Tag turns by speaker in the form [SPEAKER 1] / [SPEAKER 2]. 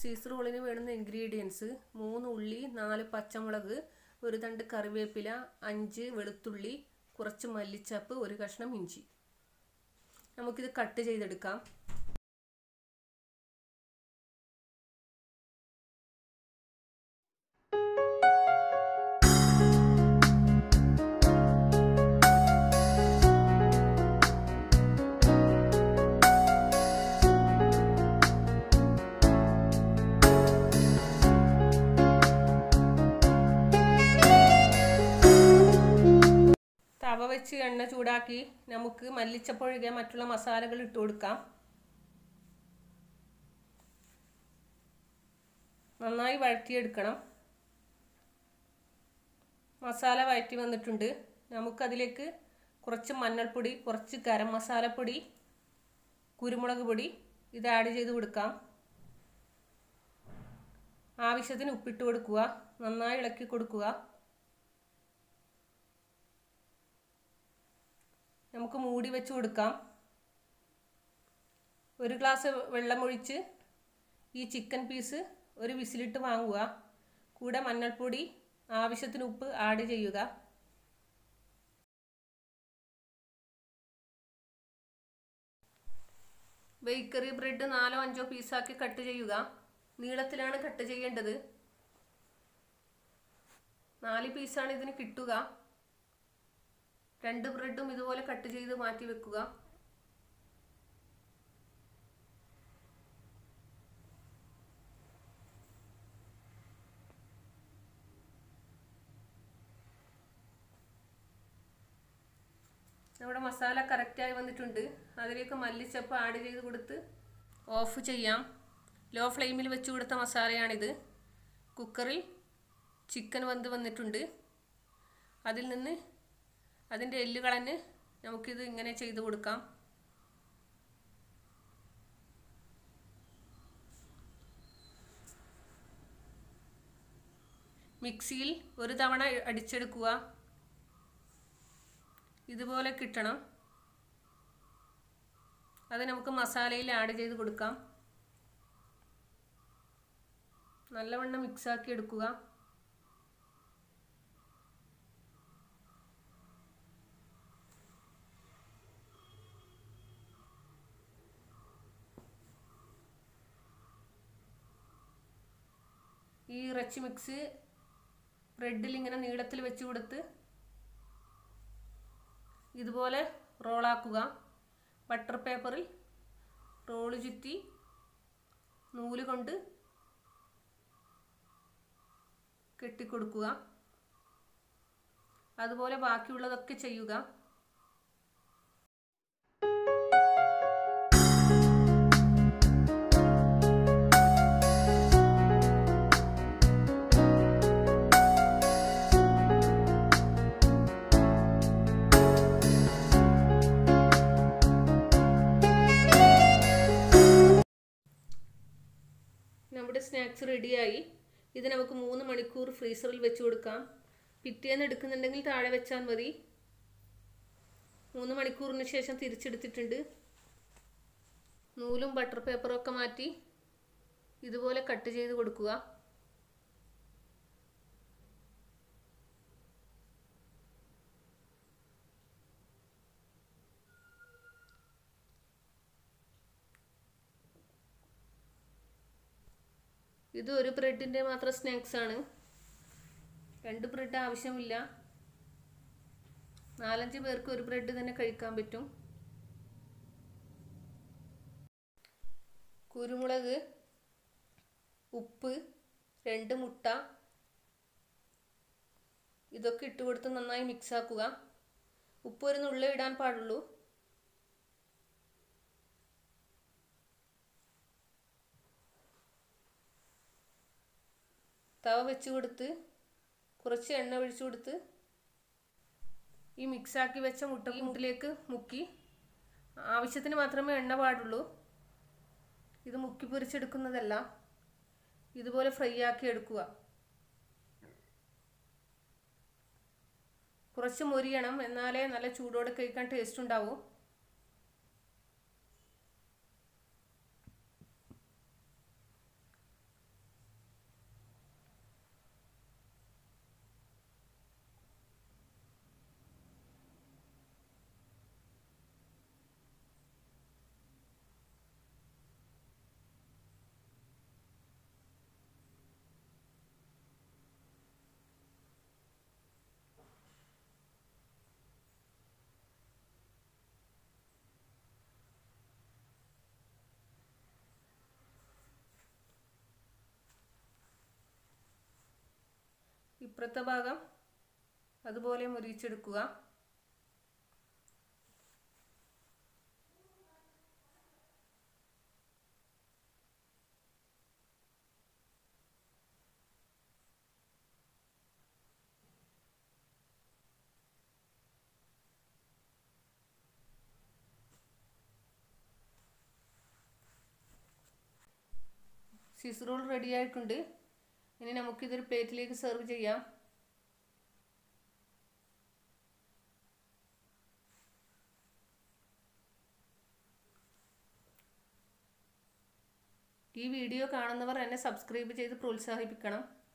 [SPEAKER 1] cheese റോളിന് വേണ്ടുന്ന ingredients മൂന്ന് ഉള്ളി നാല് പച്ചമുളക് ഒരു തണ്ട് കറിവേപ്പില അഞ്ച് വെളുത്തുള്ളി കുറച്ച് മല്ലിച്ചപ്പ് ഒരു കഷ്ണം ഇഞ്ചി നമുക്കിത് കട്ട് ചെയ്തെടുക്കാം തവ വെച്ച് എണ്ണ ചൂടാക്കി നമുക്ക് മല്ലിച്ചപ്പൊഴികെ മറ്റുള്ള മസാലകൾ ഇട്ട് കൊടുക്കാം നന്നായി വഴറ്റിയെടുക്കണം മസാല വഴറ്റി വന്നിട്ടുണ്ട് നമുക്കതിലേക്ക് കുറച്ച് മഞ്ഞൾപ്പൊടി കുറച്ച് ഗരം മസാലപ്പൊടി കുരുമുളക് പൊടി ഇത് ആഡ് ചെയ്ത് കൊടുക്കാം ആവശ്യത്തിന് ഉപ്പിട്ട് കൊടുക്കുക നന്നായി ഇളക്കി കൊടുക്കുക നമുക്ക് മൂടി വെച്ച് കൊടുക്കാം ഒരു ഗ്ലാസ് വെള്ളമൊഴിച്ച് ഈ ചിക്കൻ പീസ് ഒരു വിസിലിട്ട് വാങ്ങുക കൂടെ മഞ്ഞൾപ്പൊടി ആവശ്യത്തിന് ഉപ്പ് ആഡ് ചെയ്യുക ബേക്കറി ബ്രെഡ് നാലോ അഞ്ചോ പീസാക്കി കട്ട് ചെയ്യുക നീളത്തിലാണ് കട്ട് ചെയ്യേണ്ടത് നാല് പീസാണ് ഇതിന് കിട്ടുക രണ്ട് ബ്രെഡും ഇതുപോലെ കട്ട് ചെയ്ത് മാറ്റി വെക്കുക നമ്മുടെ മസാല കറക്റ്റായി വന്നിട്ടുണ്ട് അതിലേക്ക് മല്ലിച്ചപ്പ് ആഡ് ചെയ്ത് കൊടുത്ത് ഓഫ് ചെയ്യാം ലോ ഫ്ലെയിമിൽ വെച്ച് കൊടുത്ത മസാലയാണിത് കുക്കറിൽ ചിക്കൻ വെന്ത് വന്നിട്ടുണ്ട് അതിൽ നിന്ന് അതിൻ്റെ എല്ല് കളഞ്ഞ് നമുക്കിത് ഇങ്ങനെ ചെയ്ത് കൊടുക്കാം മിക്സിയിൽ ഒരു തവണ അടിച്ചെടുക്കുക ഇതുപോലെ കിട്ടണം അത് നമുക്ക് മസാലയിൽ ആഡ് ചെയ്ത് കൊടുക്കാം നല്ലവണ്ണം മിക്സാക്കി എടുക്കുക ഈ ഇറച്ചി മിക്സ് ബ്രെഡിൽ ഇങ്ങനെ നീളത്തിൽ വെച്ച് കൊടുത്ത് ഇതുപോലെ റോളാക്കുക ബട്ടർ പേപ്പറിൽ റോള് ചുറ്റി നൂല് കൊണ്ട് കെട്ടിക്കൊടുക്കുക അതുപോലെ ബാക്കിയുള്ളതൊക്കെ ചെയ്യുക നമ്മുടെ സ്നാക്സ് റെഡിയായി ഇത് നമുക്ക് മൂന്ന് മണിക്കൂർ ഫ്രീസറിൽ വെച്ച് കൊടുക്കാം പിറ്റേന്ന് എടുക്കുന്നുണ്ടെങ്കിൽ താഴെ വെച്ചാൽ മതി മൂന്ന് മണിക്കൂറിന് ശേഷം തിരിച്ചെടുത്തിട്ടുണ്ട് നൂലും ബട്ടർ പേപ്പറും ഒക്കെ മാറ്റി ഇതുപോലെ കട്ട് ചെയ്ത് കൊടുക്കുക ഇത് ഒരു ബ്രെഡിൻ്റെ മാത്രം സ്നാക്സ് ആണ് രണ്ട് ബ്രെഡ് ആവശ്യമില്ല നാലഞ്ച് പേർക്ക് ഒരു ബ്രെഡ് തന്നെ കഴിക്കാൻ പറ്റും കുരുമുളക് ഉപ്പ് രണ്ട് മുട്ട ഇതൊക്കെ ഇട്ട് കൊടുത്ത് നന്നായി മിക്സ് ആക്കുക ഉപ്പ് ഒരു നുള്ള ഇടാൻ പാടുള്ളൂ തവ വെച്ച് കൊടുത്ത് കുറച്ച് എണ്ണ ഒഴിച്ചു കൊടുത്ത് ഈ മിക്സാക്കി വെച്ച മുട്ട മുട്ടിലേക്ക് മുക്കി ആവശ്യത്തിന് മാത്രമേ എണ്ണ പാടുള്ളൂ ഇത് മുക്കി പൊരിച്ചെടുക്കുന്നതല്ല ഇതുപോലെ ഫ്രൈ ആക്കി എടുക്കുക കുറച്ച് മൊരിയണം എന്നാലേ നല്ല ചൂടോടെ കഴിക്കാൻ ടേസ്റ്റ് ഉണ്ടാവൂ ഇപ്പുറത്തെ ഭാഗം അതുപോലെ മുരിച്ചെടുക്കുക സീസ് റോൾ റെഡി ആയിട്ടുണ്ട് ഇനി നമുക്കിതൊരു പ്ലേറ്റിലേക്ക് സെർവ് ചെയ്യാം ഈ വീഡിയോ കാണുന്നവർ എന്നെ സബ്സ്ക്രൈബ് ചെയ്ത് പ്രോത്സാഹിപ്പിക്കണം